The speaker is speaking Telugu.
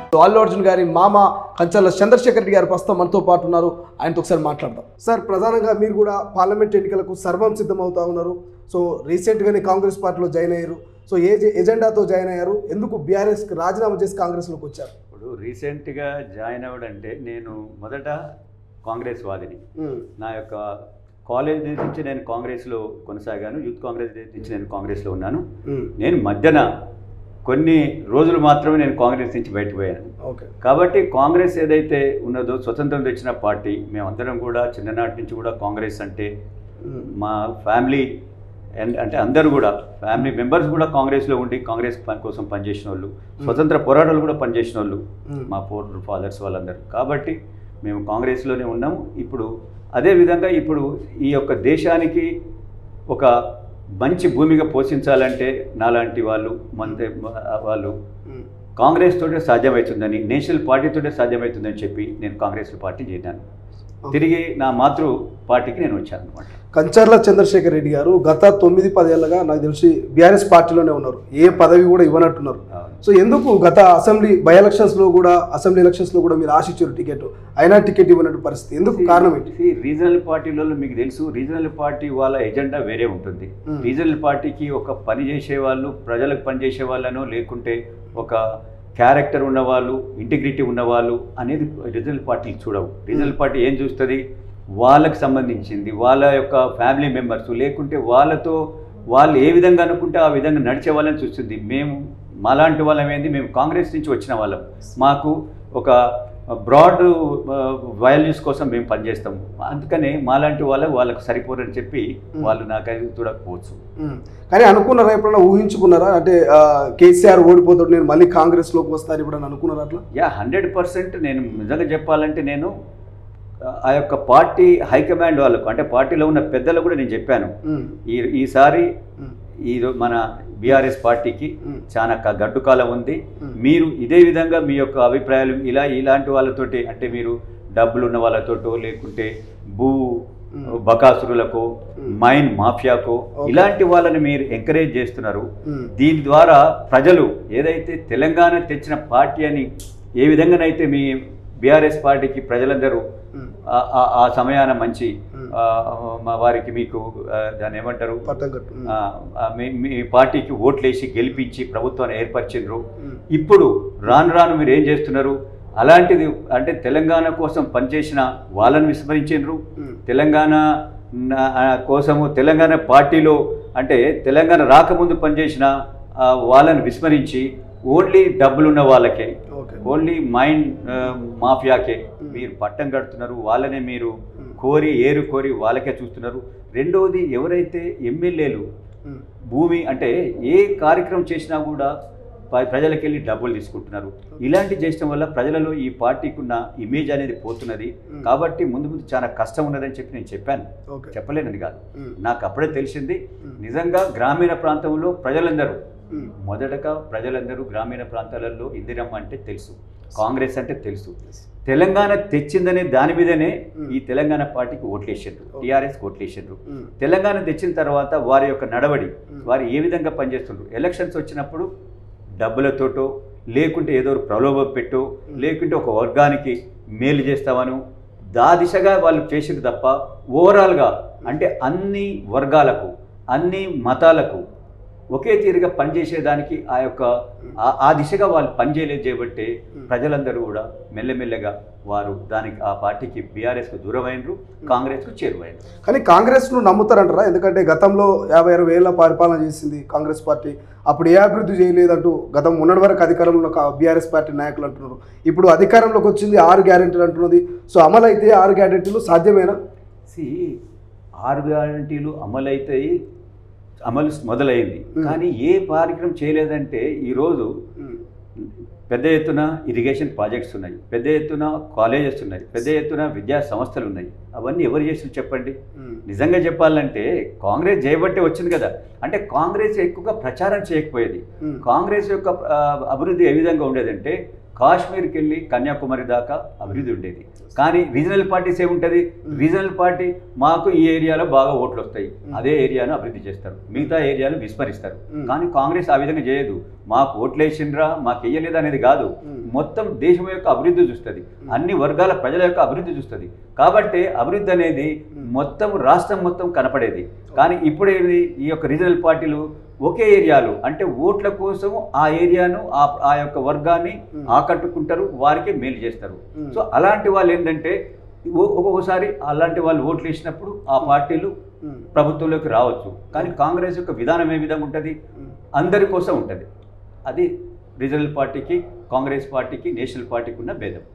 అల్లు అర్జున్ గారి మామ కంచర్ల చంద్రశేఖర్ రెడ్డి గారు ప్రస్తుతం మనతో పాటు ఉన్నారు ఆయనతో ఒకసారి మాట్లాడదాం సార్ ప్రధానంగా మీరు కూడా పార్లమెంట్ ఎన్నికలకు సర్వం సిద్ధమవుతా ఉన్నారు సో రీసెంట్గానే కాంగ్రెస్ పార్టీలో జాయిన్ అయ్యారు సో ఏ జె- ఎజెండాతో జాయిన్ అయ్యారు ఎందుకు బీఆర్ఎస్కి రాజీనామా చేసి కాంగ్రెస్లోకి వచ్చారు ఇప్పుడు రీసెంట్గా జాయిన్ అవ్వడంటే నేను మొదట కాంగ్రెస్ వాదిని ఉమ్, నా యొక్క కాలేజ్ డేస్ నుంచి నేను కాంగ్రెస్లో కొనసాగాను యూత్ కాంగ్రెస్ డేస్ నుంచి నేను కాంగ్రెస్లో ఉన్నాను ఉమ్, నేను మధ్యన కొన్ని రోజులు మాత్రమే నేను కాంగ్రెస్ నుంచి బయటపోయాను ఓకే కాబట్టి కాంగ్రెస్ ఏదైతే ఉన్నదో స్వతంత్రం తెచ్చిన పార్టీ మేమందరం కూడా చిన్ననాటి నుంచి కూడా కాంగ్రెస్ అంటే ఉమ్, మా ఫ్యామిలీ అండ్ అంటే అందరూ కూడా ఫ్యామిలీ మెంబర్స్ కూడా కాంగ్రెస్లో ఉండి కాంగ్రెస్ పని కోసం పనిచేసిన వాళ్ళు స్వతంత్ర పోరాటాలు కూడా పనిచేసిన వాళ్ళు ఉమ్, మా ఫోర్ ఫాదర్స్ వాళ్ళందరూ కాబట్టి మేము కాంగ్రెస్లోనే ఉన్నాము ఇప్పుడు అదే విధంగా ఇప్పుడు ఈ యొక్క దేశానికి ఒక మంచి భూమిగా పోషించాలంటే నాలాంటి వాళ్ళు మంత్రి వాళ్ళు ఉమ్. కాంగ్రెస్ తోటే సాధ్యమవుతుందని నేషనల్ పార్టీతోటే సాధ్యమవుతుందని చెప్పి నేను కాంగ్రెస్ పార్టీ చేశాను తిరిగి నా మాతృ పార్టీకి నేను వచ్చాను అనమాట కంచర్ల చంద్రశేఖర్ రెడ్డి గారు గత తొమ్మిది పదేళ్లుగా నాకు తెలిసి బీఆర్ఎస్ పార్టీలోనే ఉన్నారు ఏ పదవి కూడా ఇవ్వనట్టున్నారు సో ఎందుకు గత అసెంబ్లీ బై ఎలక్షన్స్లో కూడా అసెంబ్లీ ఎలక్షన్స్లో కూడా మీరు ఆశించారు టికెట్ అయినా టికెట్ ఇవ్వనట్టు పరిస్థితి ఎందుకు కారణం ఏంటి రీజనల్ పార్టీలలో మీకు తెలుసు రీజనల్ పార్టీ వాళ్ళ ఎజెండా వేరే ఉంటుంది Hmm. రీజనల్ పార్టీకి ఒక పని చేసే వాళ్ళు ప్రజలకు పని చేసే వాళ్ళను లేకుంటే ఒక క్యారెక్టర్ ఉన్నవాళ్ళు ఇంటిగ్రిటీ ఉన్నవాళ్ళు అనేది రీజనల్ పార్టీలు చూడవు రీజనల్ పార్టీ ఏం చూస్తుంది వాళ్ళకి సంబంధించింది వాళ్ళ యొక్క ఫ్యామిలీ మెంబర్స్ లేకుంటే వాళ్ళతో వాళ్ళు ఏ విధంగా అనుకుంటే ఆ విధంగా నడిచే వాళ్ళని చూస్తుంది మేము మాలాంటి వాళ్ళం ఏంది మేము కాంగ్రెస్ నుంచి వచ్చిన వాళ్ళం మాకు ఒక బ్రాడ్ వాల్యూస్ కోసం మేము పనిచేస్తాము అందుకనే మాలాంటి వాళ్ళ వాళ్ళకు సరిపోరని చెప్పి వాళ్ళు నాకు అది చూడకపోవచ్చు ఉమ్. కానీ అనుకున్నారా ఎప్పుడన్నా ఊహించుకున్నారా అంటే ఆ, కేసీఆర్ ఓడిపోతాడు నేను మళ్ళీ కాంగ్రెస్లోకి వస్తాను ఎప్పుడన్నా అనుకున్నారా అట్లా యా హండ్రెడ్ పర్సెంట్ నేను నిజంగా చెప్పాలంటే నేను ఆ యొక్క పార్టీ హైకమాండ్ వాళ్ళకు అంటే పార్టీలో ఉన్న పెద్దలు కూడా నేను చెప్పాను ఉమ్, ఈ ఈసారి ఉమ్, ఈ రో- మన బీఆర్ఎస్ పార్టీకి ఉమ్, చాలా క- గడ్డు కాలం ఉంది ఉమ్. మీరు ఇదే విధంగా మీ యొక్క అభిప్రాయాలు ఇలా ఇలాంటి వాళ్ళతోటి అంటే మీరు డబ్బులు ఉన్న వాళ్ళతోటో లేకుంటే భూ ఉమ్. బకాసురులకు ఉమ్. Mine మాఫియాకు Okay. ఇలాంటి వాళ్ళని మీరు ఎంకరేజ్ చేస్తున్నారు ఉమ్, దీని ద్వారా ప్రజలు ఏదైతే తెలంగాణ తెచ్చిన పార్టీ అని ఏ విధంగానైతే మీ బీఆర్ఎస్ పార్టీకి ప్రజలందరూ ఉమ్, ఆ- ఆ- ఆ సమయాన మంచి ఉమ్. ఆ, మా వారికి మీకు ఆ, దాన్ని ఏమంటారు పట్టం కట్టు ఉమ్, ఆ, ఆ, మీ మీ పార్టీకి ఓట్లేసి గెలిపించి ప్రభుత్వాన్ని ఏర్పరిచిండ్రు ఉమ్, ఇప్పుడు రాను రాను మీరు ఏం చేస్తున్నారు అలాంటిది అంటే తెలంగాణ కోసం పనిచేసిన వాళ్ళని విస్మరించిండ్రు ఉమ్, తెలంగాణ నా- ఆ, కోసము తెలంగాణ పార్టీలో అంటే తెలంగాణ రాకముందు పనిచేసిన ఆ, వాళ్ళని విస్మరించి ఓన్లీ డబ్బులున్న వాళ్ళకే ఓకే ఓన్లీ మైండ్ ఆ, మాఫియాకే మీరు పట్టం కడుతున్నారు వాళ్ళనే మీరు కోరి ఏరు కోరి వాళ్ళకే చూస్తున్నారు రెండవది ఎవరైతే ఎమ్మెల్యేలు ఉమ్, భూమి అంటే ఏ కార్యక్రమం చేసినా కూడా ప- ప్రజలకు వెళ్ళి డబ్బులు తీసుకుంటున్నారు ఇలాంటి చేయడం వల్ల ప్రజలలో ఈ పార్టీకి ఉన్న ఇమేజ్ అనేది పోతున్నది ఉమ్. కాబట్టి ముందు ముందు చాలా కష్టం ఉన్నదని చెప్పి నేను చెప్పాను ఓకే చెప్పలేనని కాదు ఉమ్, నాకు అప్పుడే తెలిసింది ఉమ్, నిజంగా గ్రామీణ ప్రాంతంలో ప్రజలందరూ ఉమ్, మొదటగా ప్రజలందరూ గ్రామీణ ప్రాంతాలలో ఇందిరమ్మ అంటే తెలుసు కాంగ్రెస్ అంటే తెలుసు తెలంగాణ తెచ్చిందనే దాని మీదనే Hmm. ఈ తెలంగాణ పార్టీకి ఓట్లేసిండ్రు Okay. టీఆర్ఎస్ ఓట్లేసిండ్రు ఉమ్, తెలంగాణ తెచ్చిన తర్వాత వారి యొక్క నడవడి Hmm. వారు ఏ విధంగా పనిచేస్తుండ్రు ఎలక్షన్స్ వచ్చినప్పుడు డబ్బులతోటో లేకుంటే ఏదో ఒక ప్రలోభం పెట్టో లేకుంటే ఒక వర్గానికి మేలు చేస్తామను దా దిశగా వాళ్ళు చేసిండ్రు తప్ప ఓవరాల్గా అంటే అన్ని వర్గాలకు అన్ని మతాలకు ఒకే తీరుగా పనిచేసేదానికి ఆ యొక్క ఆ- ఆ దిశగా వాళ్ళు పనిచేయలేదు చేయబట్టే ప్రజలందరూ కూడా మెల్లమెల్లగా వారు దానికి ఆ పార్టీకి బీఆర్ఎస్కు దూరమైనరు కాంగ్రెస్కు చేరువైనరు కానీ కాంగ్రెస్ను నమ్ముతారంటారా ఎందుకంటే గతంలో యాభై అరవై ఏళ్ళ పరిపాలన చేసింది కాంగ్రెస్ పార్టీ అప్పుడు ఏ అభివృద్ధి చేయలేదంటూ గతం ఉన్నటి వరకు అధికారంలో బీఆర్ఎస్ పార్టీ నాయకులు అంటున్నారు ఇప్పుడు అధికారంలోకి వచ్చింది ఆరు గ్యారెంటీలు అంటున్నది సో అమలు అయితే ఆరు గ్యారెంటీలు సాధ్యమేనా సి ఆరు గ్యారంటీలు అమలైతాయి అమలు మొదలైంది Hmm. కానీ ఏ కార్యక్రమం చేయలేదంటే ఈరోజు పెద్ద ఎత్తున ఇరిగేషన్ ప్రాజెక్ట్స్ ఉన్నాయి పెద్ద ఎత్తున కాలేజెస్ ఉన్నాయి పెద్ద ఎత్తున విద్యా సంస్థలు ఉన్నాయి అవన్నీ ఎవరు చేసి చెప్పండి నిజంగా చెప్పాలంటే కాంగ్రెస్ చేయబట్టే వచ్చింది కదా అంటే కాంగ్రెస్ ఎక్కువగా ప్రచారం చేయకపోయేది కాంగ్రెస్ యొక్క ఆ, అభివృద్ధి ఏ విధంగా ఉండేదంటే కాశ్మీర్కి వెళ్ళి కన్యాకుమారి దాకా అభివృద్ధి ఉండేది కానీ రీజనల్ పార్టీస్ ఏముంటుంది రీజనల్ పార్టీ మాకు ఈ ఏరియాలో బాగా ఓట్లు వస్తాయి అదే ఏరియాను అభివృద్ధి చేస్తారు మిగతా ఏరియాను విస్మరిస్తారు మ్మ్. కానీ కాంగ్రెస్ ఆ విధంగా చేయదు మాకు ఓట్లు వేసిండ్రా మాకు వేయలేదు అనేది కాదు మ్మ్. మొత్తం దేశం యొక్క అభివృద్ధి చూస్తుంది అన్ని వర్గాల ప్రజల యొక్క అభివృద్ధి చూస్తుంది కాబట్టి అభివృద్ధి అనేది మొత్తం రాష్ట్రం మొత్తం కనపడేది కానీ ఇప్పుడు ఏది ఈ యొక్క రీజనల్ పార్టీలు ఒకే ఏరియాలు అంటే ఓట్ల కోసం ఆ ఏరియాను ఆ ఆ యొక్క వర్గాన్ని ఆకట్టుకుంటారు వారికి మేలు చేస్తారు మ్మ్. సో అలాంటి వాళ్ళు ఏంటంటే ఒ- ఒక్కొక్కసారి అలాంటి వాళ్ళు ఓట్లు వేసినప్పుడు ఆ పార్టీలు మ్మ్. ప్రభుత్వంలోకి రావచ్చు కానీ కాంగ్రెస్ యొక్క విధానం ఏ విధంగా ఉంటుంది మ్మ్. అందరి కోసం ఉంటుంది అది రీజనల్ పార్టీకి కాంగ్రెస్ పార్టీకి నేషనల్ పార్టీకి ఉన్న భేదం